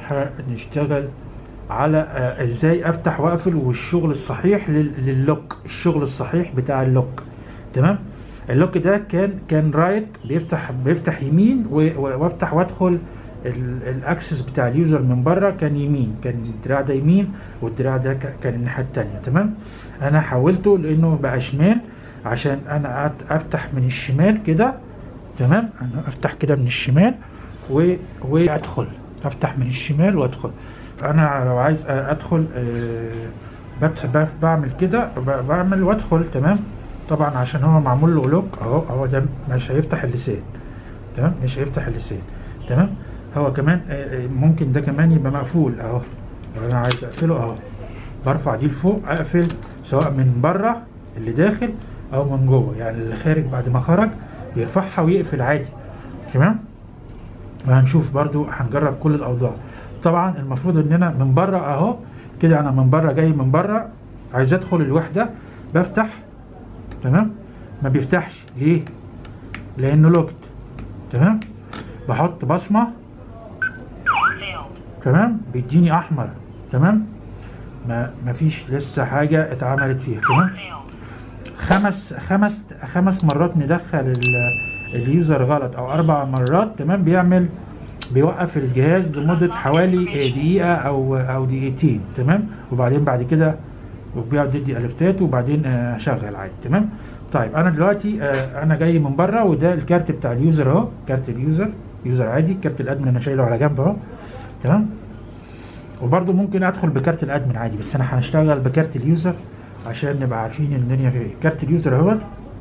هنشتغل على آه، ازاي افتح واقفل والشغل الصحيح لل- لللوك الشغل الصحيح بتاع اللوك تمام اللوك ده كان كان رايت بيفتح بيفتح يمين و- و- وافتح وادخل ال- الاكسس بتاع اليوزر من بره كان يمين كان الدراع ده يمين والدراع ده ك- كان الناحيه التانيه تمام انا حولته لانه بقى شمال عشان انا أت- افتح من الشمال كده تمام انا افتح كده من الشمال و... وادخل افتح من الشمال وادخل فانا لو عايز أ- ادخل آه، بت- ب- بعمل كده ب- بعمل وادخل تمام طبعا عشان هو معمول له لوك اهو هو ده مش هيفتح اللسان تمام مش هيفتح اللسان تمام هو كمان آه، آه، ممكن ده كمان يبقى مقفول اهو لو انا عايز اقفله اهو برفع دي لفوق اقفل سواء من بره اللي داخل او من جوه يعني اللي خارج بعد ما خرج بيرفعها ويقفل عادي تمام وهنشوف برضو هنجرب كل الاوضاع طبعا المفروض ان انا من بره اهو كده انا من بره جاي من بره عايز ادخل الوحده بفتح تمام ما بيفتحش ليه لانه لوكت تمام بحط بصمه Failed. تمام بيديني احمر تمام ما ما فيش لسه حاجه اتعملت فيها تمام Failed. خمس خمس خمس مرات ندخل ال- اليوزر غلط او اربع مرات تمام بيعمل بيوقف الجهاز لمده حوالي دقيقه او او دقيقتين تمام وبعدين بعد كده وبيقعد يدي اليرتات وبعدين آه، اشغل عادي تمام طيب انا دلوقتي آه، انا جاي من بره وده الكارت بتاع اليوزر اهو كارت اليوزر يوزر عادي كارت الادمن انا شايله على جنب اهو تمام وبرضه ممكن ادخل بكارت الادمن عادي بس انا هشتغل بكارت اليوزر عشان نبقى عارفين الدنيا في ايه كارت اليوزر اهوت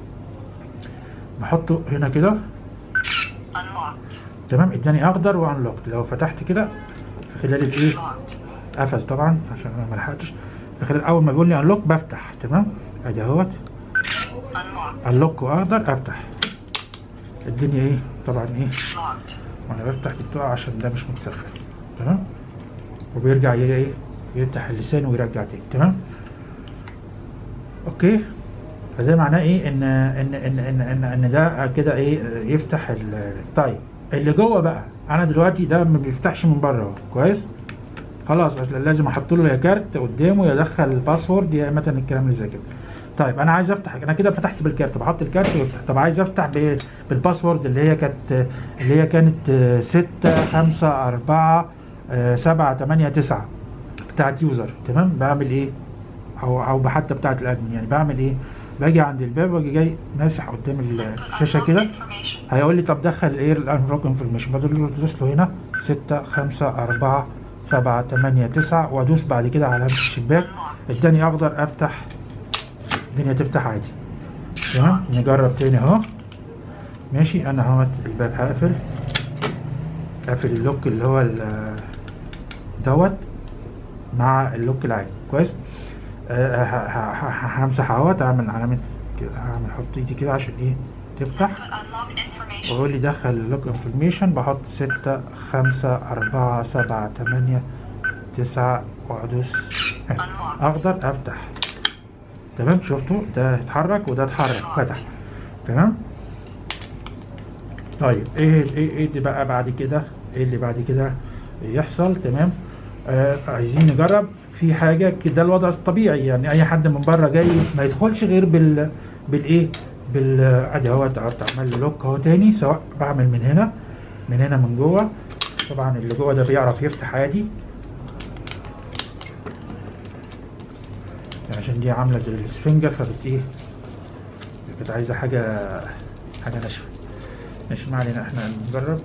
بحطه هنا كده Unlocked. تمام اداني اخضر وانلوكت لو فتحت كده في خلال الايه Locked. قفل طبعا عشان انا ما لحقتش في خلال اول ما بيقول لي انلوك بفتح تمام ادي اهوت Unlocked. انلوك واخضر افتح الدنيا ايه طبعا ايه Locked. وانا بفتح بتقع عشان ده مش متسخن تمام وبيرجع ي- ايه يفتح اللسان ويرجع تاني تمام اوكي فده معناه ايه ان ان ان ان ان, إن ده كده ايه يفتح ال- طيب اللي جوه بقى انا دلوقتي ده ما بيفتحش من بره اهو كويس خلاص أصل لازم احط له يا كارت قدامه يدخل الباسورد يا مثلا الكلام اللي زي كده طيب انا عايز افتح انا كده فتحت بالكارت بحط الكارت ويفتح طب عايز افتح ب- بالباسورد اللي هي كانت اللي هي كانت 6 5 4 7 8 9 بتاعت يوزر تمام بعمل ايه او او حتى بتاعت الادمن يعني بعمل ايه باجي عند الباب واجي جاي ماسح قدام الشاشه كده Information. هيقول لي طب دخل ايه الانلوك انفورميشن بدوس له هنا 6 5 4 7 8 9 وادوس بعد كده على الشباك اداني اخضر افتح الدنيا تفتح عادي تمام نجرب تاني اهو ماشي انا اهوت الباب هقفل قافل اللوك اللي هو ال- دوت مع اللوك العادي كويس آه، ه- ه- ه- همسح اهوت اعمل علامه كده هعمل احط ايدي كده عشان ايه تفتح Input unlocked information. ويقول لي دخل اللوك انفورميشن بحط ستة خمسة أربعة سبعة تمانية تسعة وأدوس هنا. Unlocked. أخضر أفتح تمام شفتوا ده اتحرك وده اتحرك فتح تمام طيب ايه ايه ايه اللي بقى بعد كده ايه اللي بعد كده يحصل تمام آه عايزين نجرب في حاجه كده الوضع الطبيعي يعني اي حد من بره جاي ما يدخلش غير بال بالايه بال ادي اهو عمل لي لوك اهو تاني سواء بعمل من هنا من هنا من جوه طبعا اللي جوه ده بيعرف يفتح عادي عشان دي عامله زي السفنجه فبت ايه كانت عايزه حاجه حاجه ناشفه ماشي ما علينا احنا نجرب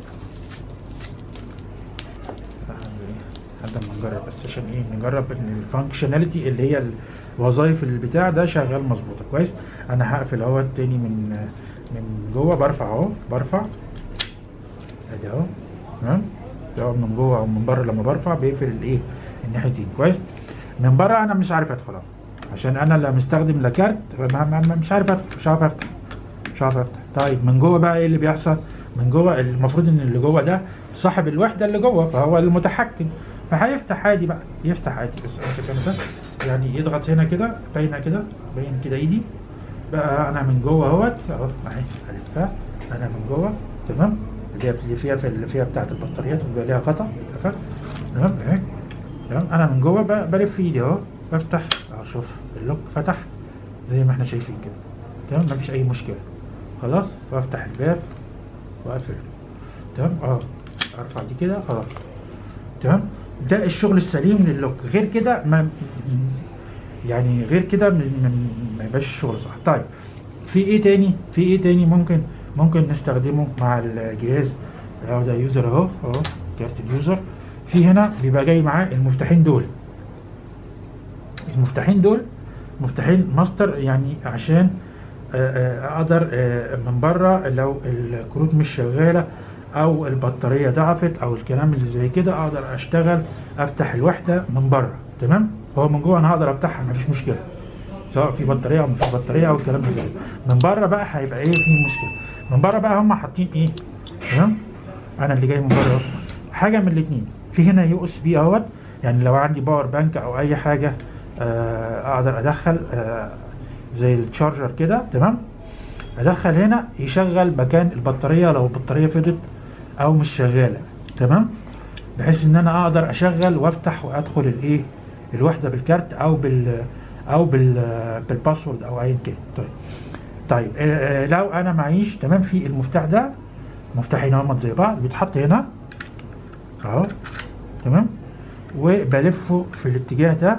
لحد ما نجرب بس عشان ايه نجرب ان الفانكشناليتي اللي هي الوظائف البتاع ده شغال مظبوطه كويس انا هقفل اهو تاني من من جوه برفع اهو برفع ادي اهو تمام سواء من جوه او من بره لما برفع بيقفل الايه الناحيتين كويس من بره انا مش عارف ادخل اهو عشان انا لا مستخدم لا كارت ما- ما- ما- مش عارف ادخل مش عارف افتح مش عارف افتح طيب من جوه بقى ايه اللي بيحصل من جوه المفروض ان اللي جوه ده صاحب الوحده اللي جوه فهو المتحكم فهيفتح عادي بقى يفتح عادي بس امسك انا ده يعني يضغط هنا كده باينه كده باين كده ايدي بقى انا من جوه اهوت اهو اهي هلفها انا من جوه تمام اللي هي اللي فيها في اللي فيها بتاعت البطاريات بيبقى ليها قطع اتفق تمام اهي تمام انا من جوه ب- بلف ايدي اهو بفتح اهو شوف اللوك فتح زي ما احنا شايفين كده تمام مفيش اي مشكله خلاص وافتح الباب واقفل تمام اه ارفع دي كده خلاص تمام ده الشغل السليم للوك غير كده ما يعني غير كده من- من- ما يبقاش شغل صح طيب في ايه تاني في ايه تاني ممكن ممكن نستخدمه مع الجهاز اهو ده يوزر اهو اهو كارت اليوزر في هنا بيبقى جاي معاه المفتاحين دول المفتاحين دول مفتاحين ماستر يعني عشان آه، آه، اقدر آه، من بره لو الكروت مش شغاله او البطاريه ضعفت او الكلام اللي زي كده اقدر اشتغل افتح الوحده من بره تمام هو من جوه انا هقدر افتحها مفيش مشكله سواء في بطاريه او مفيش بطاريه او الكلام ده زي كده. من بره بقى هيبقى ايه في مشكله من بره بقى هم حاطين ايه تمام انا اللي جاي من بره أهو. حاجه من الاثنين في هنا يو اس بي اهوت يعني لو عندي باور بانك او اي حاجه آه اقدر ادخل آه زي التشارجر كده تمام ادخل هنا يشغل مكان البطاريه لو البطاريه فضت او مش شغاله تمام بحيث ان انا اقدر اشغل وافتح وادخل الايه الوحده بالكارت او بال او بال بالباسورد او ايا كان طيب طيب آه آه، لو انا معيش تمام في المفتاح ده مفتاحين هم زي بعض بيتحط هنا اهو تمام وبلفه في الاتجاه ده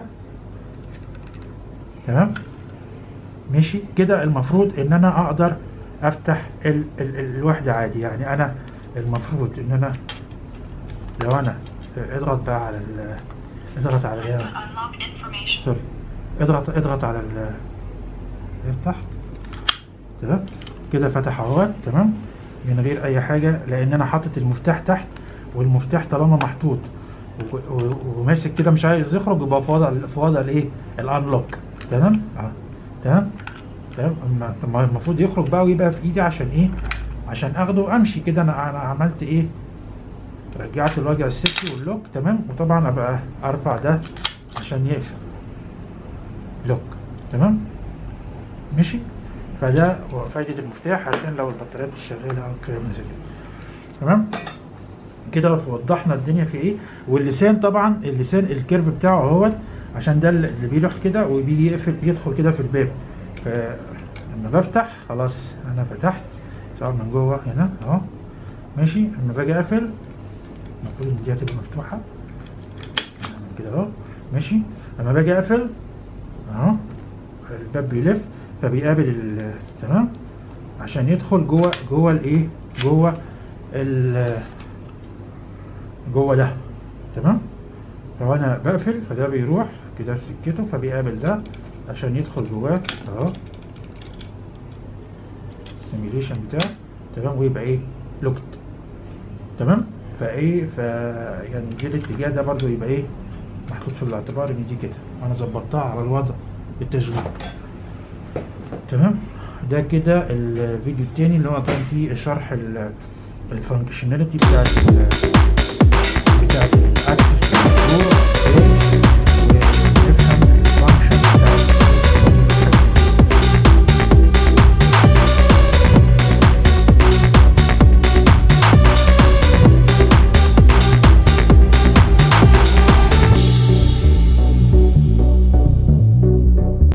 تمام ماشي كده المفروض ان انا اقدر افتح ال ال الوحده عادي يعني انا المفروض ان انا لو انا اضغط بقى على ال اضغط على ايه Unlock information. سوري اضغط اضغط على ال افتح تمام كده فتح اهوت تمام من غير اي حاجه لان انا حاطط المفتاح تحت والمفتاح طالما محطوط و- و- وماسك كده مش عايز يخرج يبقى في وضع في وضع الايه الانلوك تمام اه تمام تمام أما- طب ما المفروض يخرج بقى ويبقى في ايدي عشان ايه عشان اخده وامشي كده انا انا عملت ايه رجعت الوجع السفلي واللوك تمام وطبعا ابقى ارفع ده عشان يقفل لوك تمام ماشي فده فايدة المفتاح عشان لو البطارية مش شغالة او الكلام زي كده تمام كده وضحنا الدنيا في ايه واللسان طبعا اللسان الكيرف بتاعه اهوت عشان ده اللي بيروح كده وبيجي يقفل يدخل كده في الباب فلما بفتح خلاص انا فتحت سواء من جوه هنا اهو ماشي لما باجي اقفل المفروض ان دي هتبقى مفتوحه أعمل كده اهو ماشي لما باجي اقفل اهو الباب بيلف فبيقابل ال- تمام عشان يدخل جوه جوه الايه جوه ال جوه ده تمام لو انا بقفل فده بيروح كده في سكته فبيقابل ده عشان يدخل جواه اهو السيميليشن بتاعه تمام ويبقى ايه لوكت تمام فايه ف يعني دي الاتجاه ده برضو يبقى ايه محطوط في الاعتبار ان دي كده انا ظبطتها على الوضع التشغيل تمام ده كده الفيديو التاني اللي هو كان فيه شرح الفانكشناليتي بتاعت ال بتاعت الاكسس كنترول